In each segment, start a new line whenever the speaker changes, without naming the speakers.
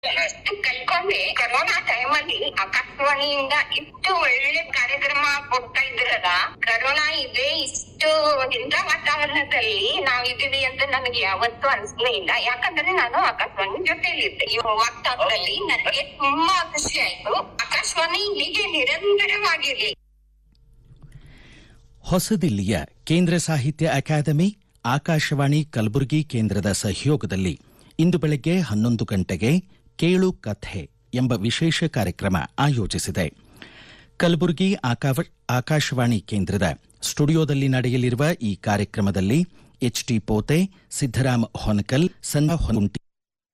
ಅಷ್ಟು ಕಲ್ಕೊಂಡೆ ಕರೋನಾ ಟೈಮಲ್ಲಿ ಆಕಾಶವಾಣಿಯಿಂದ ಇಷ್ಟು ಒಳ್ಳೆ ಕಾರ್ಯಕ್ರಮ ಕೊಡ್ತಾ ಇದ್ರಲ್ಲ ಕರೋನಾ ಇದೆ ಇಷ್ಟು ಇಂಥ ವಾತಾವರಣದಲ್ಲಿ ನಾವಿದೀವಿ ಅಂತ ನನಗೆ ಯಾವತ್ತೂ ಅನ್ಸ್ಲೇ ಇಲ್ಲ ಯಾಕಂದ್ರೆ ನಾನು ಆಕಾಶವಾಣಿ ಜೊತೆಲಿದ್ದೆ ಈ ವಾತಾವರಣದಲ್ಲಿ ನನಗೆ ತುಂಬಾ ಖುಷಿ ಆಯ್ತು ಆಕಾಶವಾಣಿ ಹೀಗೆ ನಿರಂತರವಾಗಿರ್ಲಿ
ಹೊಸದಿಲ್ಲಿಯ ಕೇಂದ್ರ ಸಾಹಿತ್ಯ ಅಕಾಡೆಮಿ ಆಕಾಶವಾಣಿ ಕಲಬುರಗಿ ಕೇಂದ್ರದ ಸಹಯೋಗದಲ್ಲಿ ಇಂದು ಬೆಳಗ್ಗೆ ಹನ್ನೊಂದು ಗಂಟೆಗೆ ಕೇಳು ಕಥೆ ಎಂಬ ವಿಶೇಷ ಕಾರ್ಯಕ್ರಮ ಆಯೋಜಿಸಿದೆ ಕಲಬುರಗಿ ಆಕಾವ- ಆಕಾಶವಾಣಿ ಕೇಂದ್ರದ ಸ್ಟುಡಿಯೋದಲ್ಲಿ ನಡೆಯಲಿರುವ ಈ ಕಾರ್ಯಕ್ರಮದಲ್ಲಿ ಎಚ್ಟಿ ಪೋತೆ ಸಿದ್ದರಾಮ ಹೊನಕಲ್ ಸಂಧ್ಯಾ ಹೊನಗುಂಟಿ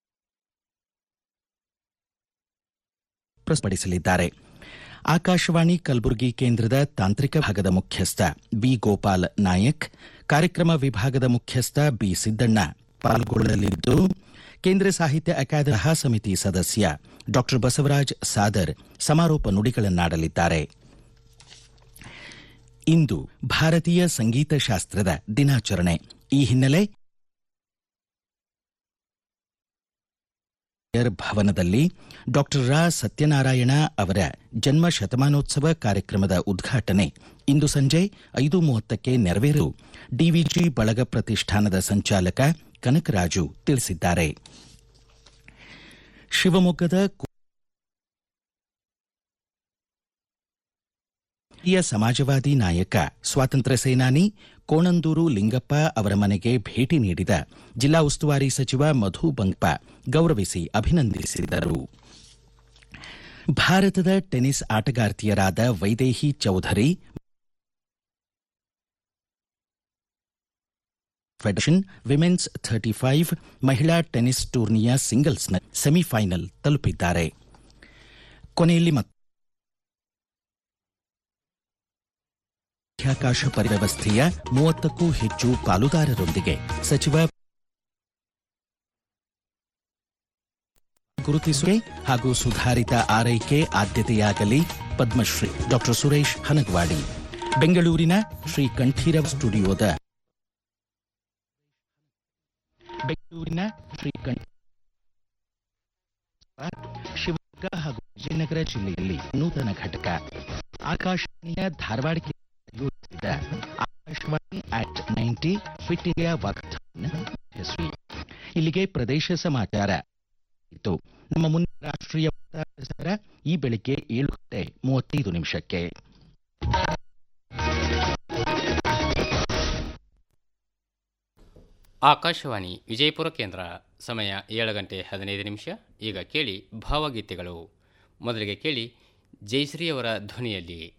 ಪ್ರಸ್ತುತಪಡಿಸಲಿದ್ದಾರೆ ಆಕಾಶವಾಣಿ ಕಲಬುರಗಿ ಕೇಂದ್ರದ ತಾಂತ್ರಿಕ ಭಾಗದ ಮುಖ್ಯಸ್ಥ ಬಿ ಗೋಪಾಲ್ ನಾಯಕ್ ಕಾರ್ಯಕ್ರಮ ವಿಭಾಗದ ಮುಖ್ಯಸ್ಥ ಬಿ ಸಿದ್ದಣ್ಣ ಪಾಲ್ಗೊಳ್ಳಲಿದ್ದು ಕೇಂದ್ರ ಸಾಹಿತ್ಯ ಅಕಾಡೆಮಿ ಸಲಹಾ ಸಮಿತಿ ಸದಸ್ಯ ಡಾ ಬಸವರಾಜ್ ಸಾದರ್ ಸಮಾರೋಪ ನುಡಿಗಳನ್ನಾಡಲಿದ್ದಾರೆ ಇಂದು ಭಾರತೀಯ ಸಂಗೀತ ಶಾಸ್ತ್ರದ ದಿನಾಚರಣೆ ಈ ಹಿನ್ನೆಲೆ ರ್ ಭವನದಲ್ಲಿ ಡಾಕ್ಟರ್ ರಾ ಸತ್ಯನಾರಾಯಣ ಅವರ ಜನ್ಮ ಶತಮಾನೋತ್ಸವ ಕಾರ್ಯಕ್ರಮದ ಉದ್ಘಾಟನೆ ಇಂದು ಸಂಜೆ ಐದು ಮೂವತ್ತಕ್ಕೆ ನೆರವೇರು ಡಿವಿಜಿ ಬಳಗ ಪ್ರತಿಷ್ಠಾನದ ಸಂಚಾಲಕ ಕನಕರಾಜು ತಿಳಿಸಿದ್ದಾರೆ ಶಿವಮೊಗ್ಗದ ಕು- ಹಿರಿಯ ಸಮಾಜವಾದಿ ನಾಯಕ ಸ್ವಾತಂತ್ರ್ಯ ಸೇನಾನಿ ಕೋಣಂದೂರು ಲಿಂಗಪ್ಪ ಅವರ ಮನೆಗೆ ಭೇಟಿ ನೀಡಿದ ಜಿಲ್ಲಾ ಉಸ್ತುವಾರಿ ಸಚಿವ ಮಧು ಬಂಗಪ್ಪ ಗೌರವಿಸಿ ಅಭಿನಂದಿಸಿದರು ಭಾರತದ ಟೆನಿಸ್ ಆಟಗಾರ್ತಿಯರಾದ Vaidehi Chaudhary federation women's thirty five ಮಹಿಳಾ ಟೆನಿಸ್ ಟೂರ್ನಿಯ ಸಿಂಗಲ್ಸ್ನ ಸೆಮಿಫೈನಲ್ ತಲುಪಿದ್ದಾರೆ ಕೊನೆಯಲ್ಲಿ ಮತ್ತೆ ಬಾಹ್ಯಾಕಾಶ ಪರಿವ್ಯವಸ್ಥೆಯ ಮೂವತ್ತಕ್ಕೂ ಹೆಚ್ಚು ಪಾಲುದಾರರೊಂದಿಗೆ ಸಚಿವ ಗುರುತಿಸುವೆ ಹಾಗೂ ಸುಧಾರಿತ ಆರೈಕೆ ಆದ್ಯತೆಯಾಗಲಿ ಪದ್ಮಶ್ರೀ ಡಾಕ್ಟರ್ ಸುರೇಶ್ ಹನಗವಾಡಿ ಬೆಂಗಳೂರಿನ ಶ್ರೀ ಕಂಠೀರವ ಸ್ಟುಡಿಯೋದ ಬೆಂಗಳೂರಿನ ಶ್ರೀ ಕಂಠ ಶಿವಮೊಗ್ಗ ಹಾಗೂ ವಿಜಯನಗರ ಜಿಲ್ಲೆಯಲ್ಲಿ ನೂತನ ಘಟಕ ಆಕಾಶವಾಣಿಯ ಧಾರವಾಡ ಕೇಂದ್ರ ಆಯೋಜಿಸಿದ Akashvani at ninety fit India walkathon ಯಶಸ್ವಿ ಇಲ್ಲಿಗೆ ಪ್ರದೇಶ ಸಮಾಚಾರ ಇತ್ತು ನಮ್ಮ ಮುಂದಿನ ರಾಷ್ಟ್ರೀಯ ವಾರ್ತಾ ಪ್ರಸಾರ ಈ ಬೆಳಿಗ್ಗೆ ಏಳು ಗಂಟೆ ಮೂವತ್ತೈದು ನಿಮಿಷಕ್ಕೆ
ಆಕಾಶವಾಣಿ ವಿಜಯಪುರ ಕೇಂದ್ರ ಸಮಯ ಏಳು ಗಂಟೆ ಹದಿನೈದು ನಿಮಿಷ ಈಗ ಕೇಳಿ ಭಾವಗೀತೆಗಳು ಮೊದಲಿಗೆ ಕೇಳಿ ಜಯಶ್ರೀ ಅವರ ಧ್ವನಿಯಲ್ಲಿ